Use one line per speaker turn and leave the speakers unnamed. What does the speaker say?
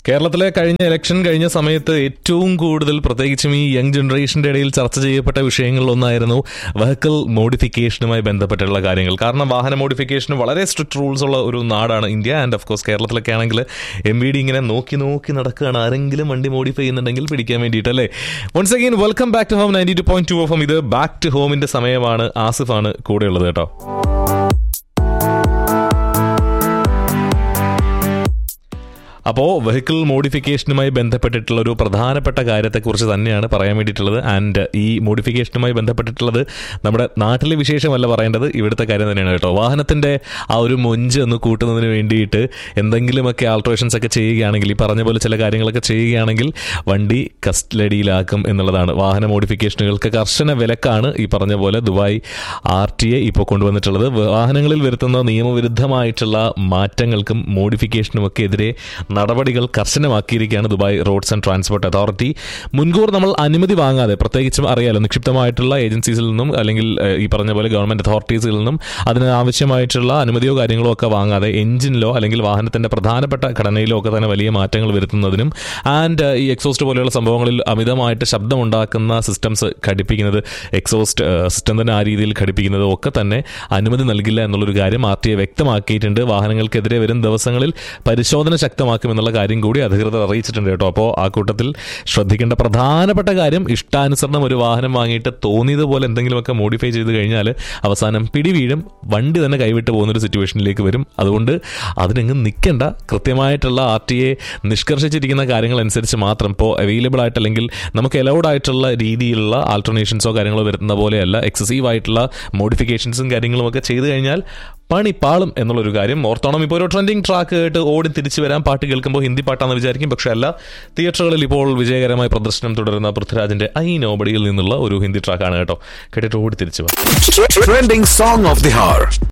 കേരളത്തിലെ കഴിഞ്ഞ ഇലക്ഷൻ കഴിഞ്ഞ സമയത്ത് ഏറ്റവും കൂടുതൽ പ്രത്യേകിച്ചും ഈ യങ് ജനറേഷന്റെ ഇടയിൽ ചർച്ച ചെയ്യപ്പെട്ട വിഷയങ്ങളിലൊന്നായിരുന്നു വെഹിക്കിൾ മോഡിഫിക്കേഷനുമായി ബന്ധപ്പെട്ടുള്ള കാര്യങ്ങൾ കാരണം വാഹന മോഡിഫിക്കേഷന് വളരെ സ്ട്രിക്ട് റൂൾസ് ഉള്ള ഒരു നാടാണ് ഇന്ത്യ ആൻഡ് ഓഫ് കോഴ്സ് കേരളത്തിലൊക്കെ ആണെങ്കിൽ എം വി ഡി ഇങ്ങനെ നോക്കി നോക്കി നടക്കുകയാണ് ആരെങ്കിലും വണ്ടി മോഡിഫൈ ചെയ്യുന്നുണ്ടെങ്കിൽ പിടിക്കാൻ വേണ്ടിയിട്ട് അല്ലേ once again welcome back to home ninety two point two ഓഫ് ഇത് ബാക്ക് ടു ഹോമിന്റെ സമയമാണ് ആസിഫാണ് കൂടെയുള്ളത് കേട്ടോ അപ്പോൾ വെഹിക്കിൾ മോഡിഫിക്കേഷനുമായി ബന്ധപ്പെട്ടിട്ടുള്ള ഒരു പ്രധാനപ്പെട്ട കാര്യത്തെക്കുറിച്ച് തന്നെയാണ് പറയാൻ വേണ്ടിയിട്ടുള്ളത് ആൻഡ് ഈ മോഡിഫിക്കേഷനുമായി ബന്ധപ്പെട്ടിട്ടുള്ളത് നമ്മുടെ നാട്ടിലെ വിശേഷമല്ല പറയേണ്ടത് ഇവിടുത്തെ കാര്യം തന്നെയാണ് കേട്ടോ വാഹനത്തിന്റെ ആ ഒരു മൊഞ്ച് ഒന്ന് കൂട്ടുന്നതിന് വേണ്ടിയിട്ട് എന്തെങ്കിലുമൊക്കെ ആൾട്രേഷൻസ് ഒക്കെ ചെയ്യുകയാണെങ്കിൽ ഈ പറഞ്ഞ പോലെ ചില കാര്യങ്ങളൊക്കെ ചെയ്യുകയാണെങ്കിൽ വണ്ടി കസ്റ്റഡിയിലാക്കും എന്നുള്ളതാണ് വാഹന മോഡിഫിക്കേഷനുകൾക്ക് കർശന വിലക്കാണ് ഈ പറഞ്ഞ പോലെ ദുബായ് ആർ ടി എ ഇപ്പോൾ കൊണ്ടുവന്നിട്ടുള്ളത് വാഹനങ്ങളിൽ വരുത്തുന്ന നിയമവിരുദ്ധമായിട്ടുള്ള മാറ്റങ്ങൾക്കും മോഡിഫിക്കേഷനും ഒക്കെ എതിരെ നടപടികൾ കർശനമാക്കിയിരിക്കുകയാണ് Dubai roads and transport authority മുൻകൂർ നമ്മൾ അനുമതി വാങ്ങാതെ പ്രത്യേകിച്ചും അറിയാലോ നിക്ഷിപ്തമായിട്ടുള്ള ഏജൻസീസിൽ നിന്നും അല്ലെങ്കിൽ ഏഹ്, ഈ പറഞ്ഞ പോലെ ഗവൺമെന്റ് അതോറിറ്റീസിൽ നിന്നും അതിന് ആവശ്യമായിട്ടുള്ള അനുമതിയോ കാര്യങ്ങളോ ഒക്കെ വാങ്ങാതെ എഞ്ചിനിലോ അല്ലെങ്കിൽ വാഹനത്തിന്റെ പ്രധാനപ്പെട്ട ഘടനയിലോ ഒക്കെ തന്നെ വലിയ മാറ്റങ്ങൾ വരുത്തുന്നതിനും ആൻഡ് ഈ എക്സോസ്റ്റ് പോലെയുള്ള സംഭവങ്ങളിൽ അമിതമായിട്ട് ശബ്ദമുണ്ടാക്കുന്ന സിസ്റ്റംസ് ഘടിപ്പിക്കുന്നത് എക്സോസ്റ്റ് സിസ്റ്റം തന്നെ ആ രീതിയിൽ ഘടിപ്പിക്കുന്നത് ഒക്കെ തന്നെ അനുമതി നൽകില്ല എന്നുള്ളൊരു കാര്യം ആർ ടി എ വ്യക്തമാക്കിയിട്ടുണ്ട് വാഹനങ്ങൾക്കെതിരെ വരും ദിവസങ്ങളിൽ പരിശോധന ശക്തമാക്കുമെന്നുള്ള കാര്യം കൂടി അധികൃതർ അറിയിച്ചിട്ടുണ്ട് കേട്ടോ അപ്പോൾ ആ കൂട്ടത്തിൽ ശ്രദ്ധിക്കേണ്ട പ്രധാനപ്പെട്ട കാര്യം ഇഷ്ടാനുസരണം ഒരു വാഹനം വാങ്ങിയിട്ട് തോന്നിയതുപോലെ എന്തെങ്കിലുമൊക്കെ മോഡിഫൈ ചെയ്ത് കഴിഞ്ഞാൽ അവസാനം പിടി വീഴും വണ്ടി തന്നെ കൈവിട്ട് പോകുന്ന ഒരു സിറ്റുവേഷനിലേക്ക് വരും അതുകൊണ്ട് അതിനെങ്ങും നിൽക്കേണ്ട കൃത്യമായിട്ടുള്ള ആർ ടി എ നിഷ്കർഷിച്ചിരിക്കുന്ന കാര്യങ്ങൾ അനുസരിച്ച് മാത്രം ഇപ്പോൾ അവൈലബിൾ ആയിട്ട് അല്ലെങ്കിൽ നമുക്ക് അലൗഡ് ആയിട്ടുള്ള രീതിയിലുള്ള ആൾട്ടർനേഷൻസോ കാര്യങ്ങളോ വരുന്ന പോലെയല്ല എക്സസീവ് ആയിട്ടുള്ള മോഡിഫിക്കേഷൻസും കാര്യങ്ങളും ഒക്കെ ചെയ്തു കഴിഞ്ഞാൽ പണി പാളും എന്നുള്ളൊരു കാര്യം ഓർത്തോണം ഇപ്പോൾ ഒരു ട്രെൻഡിങ് ട്രാക്ക് കേട്ട് ഓടി തിരിച്ചു വരാൻ പാട്ട് കേൾക്കുമ്പോൾ ഹിന്ദി പാട്ടാണെന്ന് വിചാരിക്കും പക്ഷെ അല്ല തിയേറ്ററുകളിൽ ഇപ്പോൾ വിജയകരമായ പ്രദർശനം തുടരുന്ന പൃഥ്വിരാജിന്റെ ഐ നോബടിയിൽ നിന്നുള്ള ഒരു ഹിന്ദി ട്രാക്കാണ് കേട്ടോ കേട്ടിട്ട് ഓടി തിരിച്ചു വാ
Trending song of the hour.